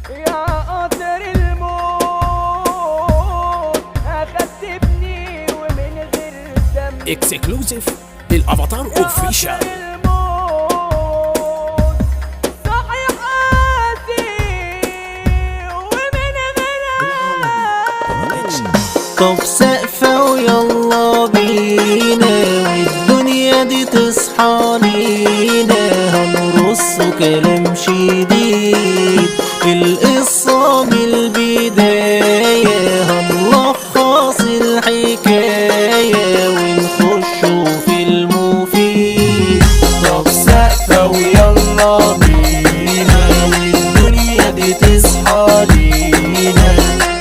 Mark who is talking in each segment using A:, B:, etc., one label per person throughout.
A: يا قطر الموت اخدت ابني ومن غير دم
B: اكسكلوزيف للافاتار
A: يا
B: اوفيشال
A: قطر الموت صحي قاسي ومن غير
C: طب سقفة ويلا بينا والدنيا دي تصحى لينا هنرص كلام شديد القصة من البداية هنلخص الحكاية ونخش في المفيد طب سقفة ويلا بينا والدنيا دي تصحى لينا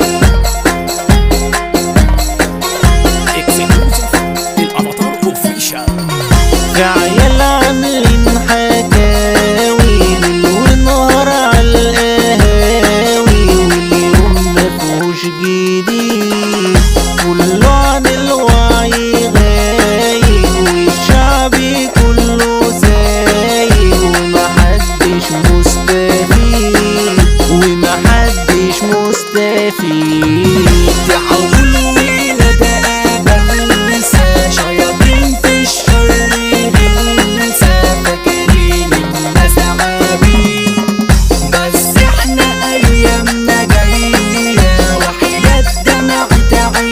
B: اكسكلوزيف للافاتار اوفيشال
C: في عيال عاملين حكاوي ليل ونهار عالقهاوي واليوم مفهوش جديد كله عن الوعي غايب والشعب كله سايب ومحدش مستفيد ومحدش مستفيد تعالوا ولا ده بلسة شياطين في الشر غلسة فاكرين الناس عابين بس احنا ايامنا جاية وحياة دمعة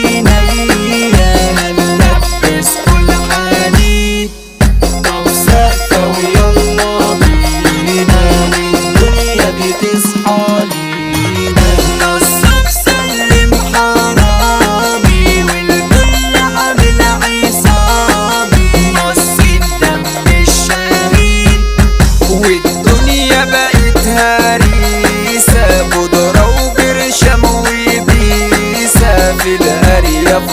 C: عينيا هنلبس كل حديد طب سقفة ويلا بينا والدنيا دي تصحى لينا نصك سلم حرامي والكل عامل عصامي نص الدم الشهيد والدنيا بقت هريسة بودرة وبرشام وبيسة في الأرياف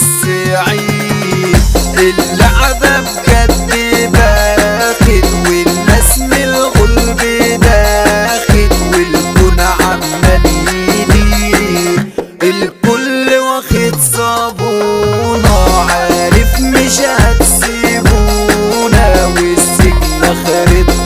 C: والصعيد اللعبة بجد باخد والناس من الغلب داخد والكون عمال يدير الكل واخد صابونة عارف مش هتسيبونا والسجن اخر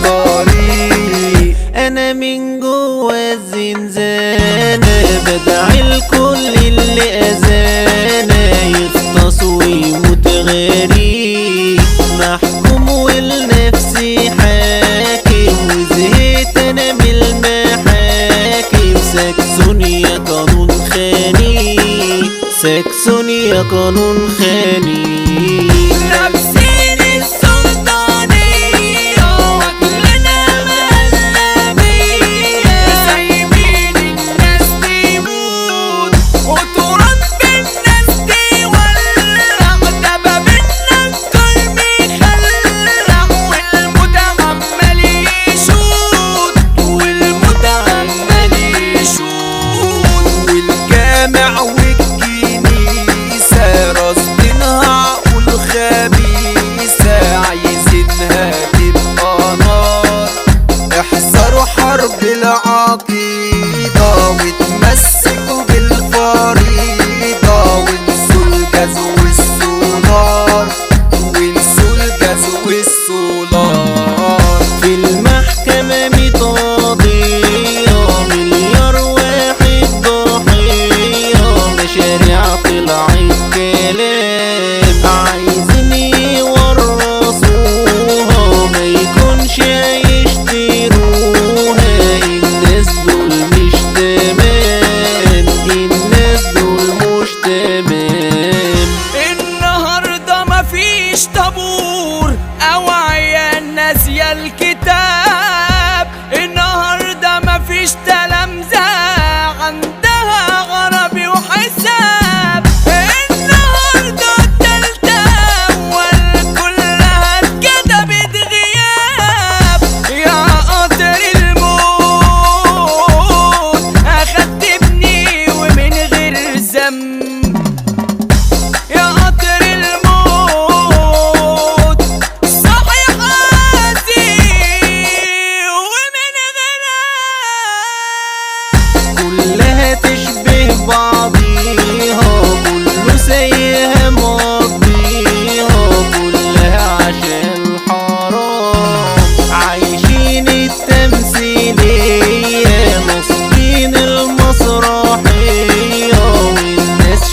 C: الطريق انا من جوا الزنزانة بدعي الكل اللي اذانا يختص ويموت غريب محكوم ولنفسي حاكم وزهقت انا من المحاكم ساكسون يا قانون خاني ساكسون يا قانون خاني لابسين السلطانية واكلنا مهلبية سايبين الناس تموت وتراب الناس تولع دباب الناس كل بيخلع والموت عمال يشوت والموت عمال يشوت والجامع والكنيسة راصدينها عقول خبيثة عايزينها تبقى نار احذروا حرب العقيدة وتمسكوا بالفريضة وانسوا الجاز والسولار وانسوا الجاز والسولار في المحكمة ميت قضية مليار واحد ضحية مشاريع طلعت كلام عايزين يورثوها ما يكونش يشتروها الناس دول مش تمام الناس دول مش تمام
A: النهارده مفيش طابور او عيال ناسيه الكتاب النهارده مفيش تلامذه عندها غربي وحساب النهارده التالتة اول كلها اتكتبت غياب يا قطر الموت اخدت ابني ومن غير ذنب يا قطر الموت صحي قاسي ومن غيرها
C: كلها تشبه بعضيها كله سيها مقضيها كلها عشان حرام عايشين التمثيلية نصبين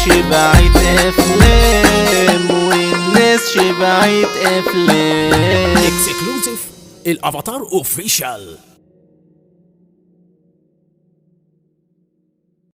C: شبعت افلام والناس شبعت افلام
B: اكسكلوزيف الافاتار اوفيشال